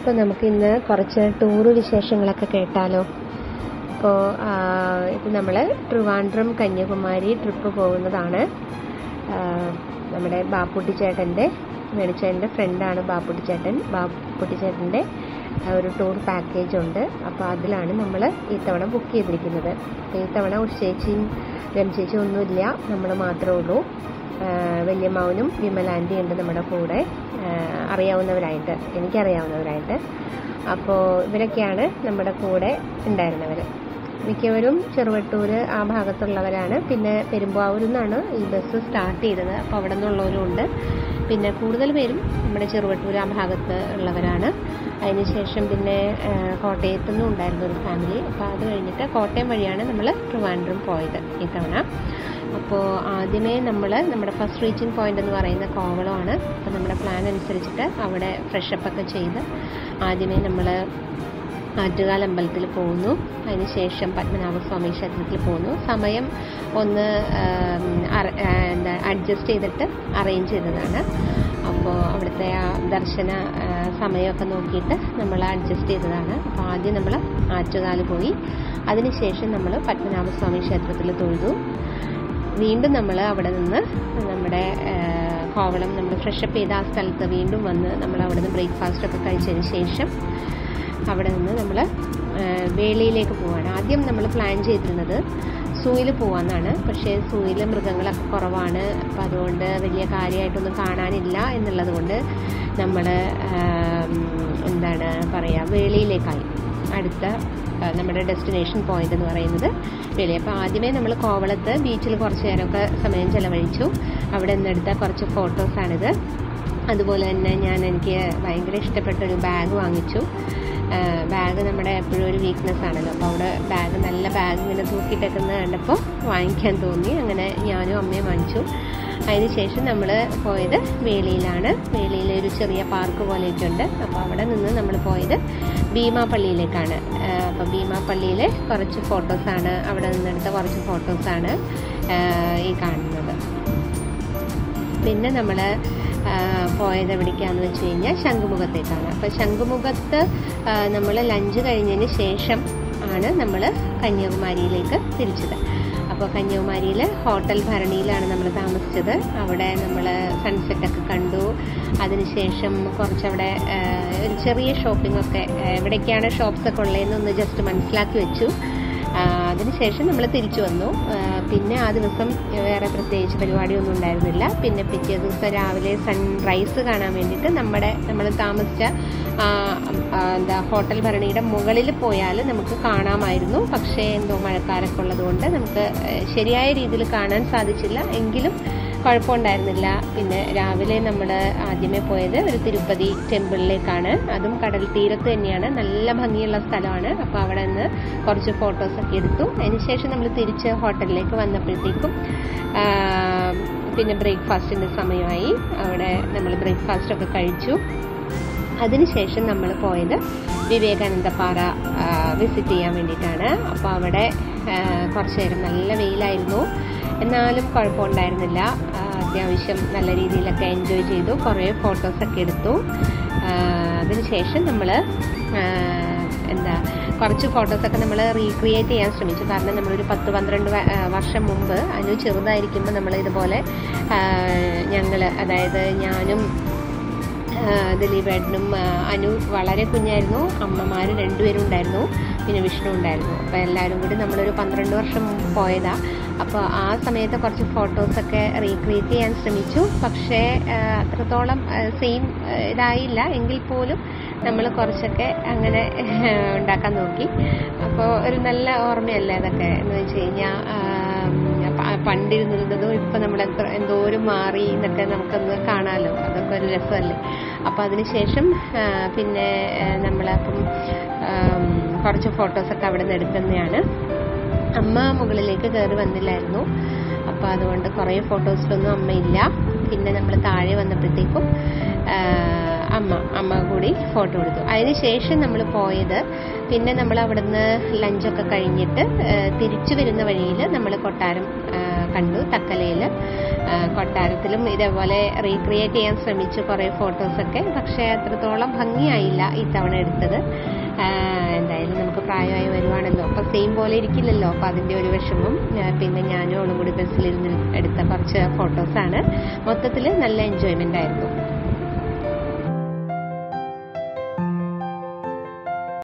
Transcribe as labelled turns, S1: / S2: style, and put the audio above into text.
S1: അപ്പോൾ നമുക്ക് ഇന്ന് കുറച്ച് ടൂറ് വിശേഷങ്ങളൊക്കെ കേട്ടാലോ അപ്പോൾ ഇത് നമ്മൾ ട്രിവാൻഡ്രം കന്യാകുമാരി ട്രിപ്പ് പോകുന്നതാണ് ആ, നമ്മുടെ ബാപ്പുട്ടി ചേട്ടൻ്റെ മേടിച്ചേട്ടൻ്റെ ഫ്രണ്ടാണ് ബാപ്പുട്ടി ചേട്ടൻ ബാപ്പുട്ടി ചേട്ടൻ്റെ ഒരു ടൂർ പാക്കേജ് ഉണ്ട് അപ്പോൾ അതിലാണ് നമ്മൾ ഈ തവണ ബുക്ക് ചെയ്തിരിക്കുന്നത് അപ്പോൾ ഈ തവണ ഒരു ചേച്ചിയും രമ ചേച്ചിയും ഒന്നുമില്ല നമ്മൾ മാത്രമേ ഉള്ളൂ ആ, വല്യമ്മാവനും വിമലാൻ്റി ഉണ്ട് നമ്മുടെ കൂടെ ആ, അറിയാവുന്നവരായിട്ട് എനിക്കറിയാവുന്നവരായിട്ട് അപ്പോൾ ഇവരൊക്കെയാണ് നമ്മുടെ കൂടെ ഉണ്ടായിരുന്നവർ മിക്കവരും ചെറുവട്ടൂർ ആ ഭാഗത്തുള്ളവരാണ് പിന്നെ പെരുമ്പാവൂരിൽ നിന്നാണ് ഈ ബസ് സ്റ്റാർട്ട് ചെയ്തത് അപ്പോൾ അവിടെ നിന്നുള്ളവരും ഉണ്ട് പിന്നെ കൂടുതൽ പേരും നമ്മുടെ ചെറുവട്ടൂർ ആ ഭാഗത്ത് ഉള്ളവരാണ് അതിനുശേഷം പിന്നെ ആ, കോട്ടയത്തു നിന്നും ഉണ്ടായിരുന്നു ഒരു ഫാമിലി അപ്പോൾ അത് കഴിഞ്ഞിട്ട് കോട്ടയം വഴിയാണ് നമ്മൾ ട്രിവാൻഡ്രം പോയത് ഇത്തവണ അപ്പോൾ ആദ്യമേ നമ്മൾ നമ്മുടെ ഫസ്റ്റ് റീച്ചിങ് പോയിന്റ് എന്ന് പറയുന്ന കോവളമാണ് അപ്പോൾ നമ്മുടെ പ്ലാൻ അനുസരിച്ചിട്ട് അവിടെ ഫ്രഷപ്പ് ഒക്കെ ചെയ്ത് ആദ്യമേ നമ്മൾ ആറ്റുകാൽ അമ്പലത്തിൽ പോകുന്നു അതിനുശേഷം പത്മനാഭസ്വാമി ക്ഷേത്രത്തിൽ പോകുന്നു സമയം ഒന്ന് ആം, അറ- ആ, എന്താ അഡ്ജസ്റ്റ് ചെയ്തിട്ട് അറേഞ്ച് ചെയ്തതാണ് അപ്പോൾ അവിടുത്തെ ആ ദർശന ആ, സമയമൊക്കെ നോക്കിയിട്ട് നമ്മൾ അഡ്ജസ്റ്റ് ചെയ്തതാണ് അപ്പോൾ ആദ്യം നമ്മൾ ആറ്റുകാൽ പോയി അതിനുശേഷം നമ്മൾ പത്മനാഭസ്വാമി ക്ഷേത്രത്തിൽ തൊഴുതു വീണ്ടും നമ്മൾ അവിടെ നിന്ന് നമ്മുടെ ആ, കോവളം നമ്മൾ ഫ്രഷപ്പ് ചെയ്ത ആ സ്ഥലത്ത് വീണ്ടും വന്ന് നമ്മൾ അവിടെ നിന്ന് ബ്രേക്ക്ഫാസ്റ്റ് ഒക്കെ കഴിച്ചതിന് ശേഷം അവിടെ നിന്ന് നമ്മൾ വേളിയിലേക്ക് പോവാണ് ആദ്യം നമ്മൾ പ്ലാൻ ചെയ്തിരുന്നത് സൂയിൽ പോവാന്നാണ് പക്ഷേ സൂയിൽ മൃഗങ്ങളൊക്കെ കുറവാണ് അപ്പം അതുകൊണ്ട് വലിയ കാര്യമായിട്ടൊന്നും കാണാനില്ല എന്നുള്ളത് കൊണ്ട് നമ്മൾ എന്താണ് പറയുക വേളിയിലേക്കായി അടുത്ത ആ, നമ്മുടെ ഡെസ്റ്റിനേഷൻ പോയിന്റ് എന്ന് പറയുന്നത് വേളി അപ്പോൾ ആദ്യമേ നമ്മൾ കോവളത്ത് ബീച്ചിൽ കുറച്ച് നേരമൊക്കെ സമയം ചെലവഴിച്ചു അവിടെ നിന്നെടുത്ത കുറച്ച് ഫോട്ടോസാണിത് അതുപോലെ തന്നെ ഞാൻ എനിക്ക് ഭയങ്കര ഇഷ്ടപ്പെട്ട ഒരു ബാഗ് വാങ്ങിച്ചു ബാഗ് നമ്മുടെ എപ്പോഴും ഒരു വീക്ക്നെസ് ആണല്ലോ അപ്പോൾ അവിടെ ബാഗ് നല്ല ബാഗ് ഇങ്ങനെ തൂക്കിയിട്ടേക്കുന്നത് കണ്ടപ്പോൾ വാങ്ങിക്കാൻ തോന്നി അങ്ങനെ ഞാനും അമ്മയും വാങ്ങിച്ചു അതിനുശേഷം നമ്മൾ പോയത് വേളിയിലാണ് വേളിയിൽ ഒരു ചെറിയ പാർക്ക് പോലെയൊക്കെ ഉണ്ട് അപ്പോൾ അവിടെ നിന്ന് നമ്മൾ പോയത് ഭീമാപള്ളിയിലേക്കാണ് അപ്പോൾ ഭീമാപള്ളിയിലെ കുറച്ച് ഫോട്ടോസാണ് അവിടെ നിന്നെടുത്ത കുറച്ച് ഫോട്ടോസാണ് ഈ കാണുന്നത് പിന്നെ നമ്മൾ പോയത് എവിടേക്കാന്ന് വെച്ച് കഴിഞ്ഞാൽ ശംഖുമുഖത്തേക്കാണ് അപ്പോൾ ശംഖുമുഖത്ത് നമ്മൾ ലഞ്ച് കഴിഞ്ഞതിന് ശേഷം ആണ് നമ്മൾ കന്യാകുമാരിയിലേക്ക് തിരിച്ചത് അപ്പോൾ കന്യാകുമാരിയിൽ ഹോട്ടൽ ഭരണിയിലാണ് നമ്മൾ താമസിച്ചത് അവിടെ നമ്മൾ സൺസെറ്റൊക്കെ കണ്ടു അതിനുശേഷം കുറച്ചവിടെ ആ, ഒരു ചെറിയ ഷോപ്പിംഗ് ഒക്കെ ആ, എവിടേക്കാണ് ഷോപ്സ് ഒക്കെ ഉള്ളതെന്ന് ഒന്ന് ജസ്റ്റ് മനസ്സിലാക്കി വെച്ചു ആ, അതിനുശേഷം നമ്മൾ തിരിച്ചു വന്നു ആ, പിന്നെ ആ ദിവസം വേറെ പ്രത്യേകിച്ച് പരിപാടിയൊന്നും ഉണ്ടായിരുന്നില്ല പിന്നെ പിറ്റേ ദിവസം രാവിലെ സൺറൈസ് കാണാൻ വേണ്ടിയിട്ട് നമ്മുടെ നമ്മൾ താമസിച്ച ആ, ആ, എന്താ ഹോട്ടൽ ഭരണിയുടെ മുകളിൽ പോയാൽ നമുക്ക് കാണാമായിരുന്നു പക്ഷേ എന്തോ മഴക്കാരൊക്കെ ഉള്ളതുകൊണ്ട് നമുക്ക് ഏഹ്, ശരിയായ രീതിയിൽ കാണാൻ സാധിച്ചില്ല എങ്കിലും കുഴപ്പമുണ്ടായിരുന്നില്ല പിന്നെ രാവിലെ നമ്മൾ ആദ്യമേ പോയത് ഒരു തിരുപ്പതി ടെമ്പിളിലേക്കാണ് അതും കടൽ തീരത്ത് തന്നെയാണ് നല്ല ഭംഗിയുള്ള സ്ഥലമാണ് അപ്പോൾ അവിടെ നിന്ന് കുറച്ച് ഫോട്ടോസൊക്കെ എടുത്തു അതിനുശേഷം നമ്മൾ തിരിച്ച് ഹോട്ടലിലേക്ക് വന്നപ്പോഴത്തേക്കും ആ, പിന്നെ ബ്രേക്ക്ഫാസ്റ്റിൻ്റെ സമയമായി അവിടെ നമ്മൾ ബ്രേക്ക്ഫാസ്റ്റൊക്കെ കഴിച്ചു അതിനുശേഷം നമ്മൾ പോയത് വിവേകാനന്ദ പാറ വിസിറ്റ് ചെയ്യാൻ വേണ്ടിയിട്ടാണ് അപ്പോൾ അവിടെ ആ, കുറച്ച് നേരം നല്ല വെയിലായിരുന്നു എന്നാലും കുഴപ്പമുണ്ടായിരുന്നില്ല ആ, അത്യാവശ്യം നല്ല രീതിയിലൊക്കെ എൻജോയ് ചെയ്തു കുറേ ഫോട്ടോസൊക്കെ എടുത്തു ആ, അതിനുശേഷം നമ്മൾ എന്താ കുറച്ച് ഫോട്ടോസൊക്കെ നമ്മൾ റീക്രിയേറ്റ് ചെയ്യാൻ ശ്രമിച്ചു കാരണം നമ്മളൊരു പത്ത് പന്ത്രണ്ട് വ- ആ, വർഷം മുമ്പ് അനു ചെറുതായിരിക്കുമ്പോൾ നമ്മൾ ഇതുപോലെ ഞങ്ങൾ അതായത് ഞാനും ആ, ദിലീപേട്ടനും ആ, അനു വളരെ കുഞ്ഞായിരുന്നു അമ്മമാർ രണ്ടുപേരും ഉണ്ടായിരുന്നു പിന്നെ വിഷ്ണു ഉണ്ടായിരുന്നു അപ്പോൾ എല്ലാവരും കൂടി നമ്മളൊരു പന്ത്രണ്ട് വർഷം മുമ്പ് പോയതാ അപ്പോൾ ആ സമയത്ത് കുറച്ച് ഫോട്ടോസൊക്കെ റീക്രിയേറ്റ് ചെയ്യാൻ ശ്രമിച്ചു പക്ഷേ ആ, അത്രത്തോളം സെയിം ഇതായില്ല എങ്കിൽ പോലും നമ്മൾ കുറച്ചൊക്കെ അങ്ങനെ ഉണ്ടാക്കാൻ നോക്കി അപ്പോൾ ഒരു നല്ല ഓർമ്മയല്ലേ അതൊക്കെ എന്ന് വെച്ച് കഴിഞ്ഞാൽ പണ്ടിരുന്നിരുന്നതും ഇപ്പം നമ്മൾ എത്ര എന്തോരം മാറി എന്നൊക്കെ നമുക്കൊന്ന് കാണാമല്ലോ അതൊക്കെ ഒരു രസമല്ലേ അപ്പോൾ അതിനുശേഷം ആ, പിന്നെ നമ്മളപ്പം കുറച്ച് ഫോട്ടോസൊക്കെ അവിടെ നിന്ന് എടുക്കുന്നതാണ് അമ്മ മുകളിലേക്ക് കയറി വന്നില്ലായിരുന്നു അപ്പോൾ അതുകൊണ്ട് കുറേ ഫോട്ടോസിലൊന്നും അമ്മയില്ല പിന്നെ നമ്മൾ താഴെ വന്നപ്പോഴത്തേക്കും ആ, അമ്മ അമ്മ കൂടി കൂടി ഫോട്ടോ എടുത്തു അതിനുശേഷം നമ്മൾ പോയത് പിന്നെ നമ്മൾ അവിടുന്ന് ലഞ്ചൊക്കെ കഴിഞ്ഞിട്ട് ഏഹ്, തിരിച്ചു വരുന്ന വഴിയിൽ നമ്മൾ കൊട്ടാരം ഏഹ്, കണ്ടു തക്കലയിൽ കൊട്ടാരത്തിലും ഇതേപോലെ റീക്രിയേറ്റ് ചെയ്യാൻ ശ്രമിച്ചു കുറേ ഫോട്ടോസൊക്കെ പക്ഷേ അത്രത്തോളം ഭംഗിയായില്ല ഇത്തവണ എടുത്തത് ആഹ് എന്തായാലും നമുക്ക് പ്രായമായി വരുവാണല്ലോ അപ്പോൾ സെയിം പോലെ ഇരിക്കില്ലല്ലോ അപ്പോൾ അതിൻ്റെ ഒരു വിഷമം ആഹ് പിന്നെ ഞാനും അവളും കൂടി ബസ്സിലിരുന്ന് എടുത്ത കുറച്ച് ഫോട്ടോസാണ് മൊത്തത്തിൽ നല്ല എൻജോയ്മെൻ്റ് ആയിരുന്നു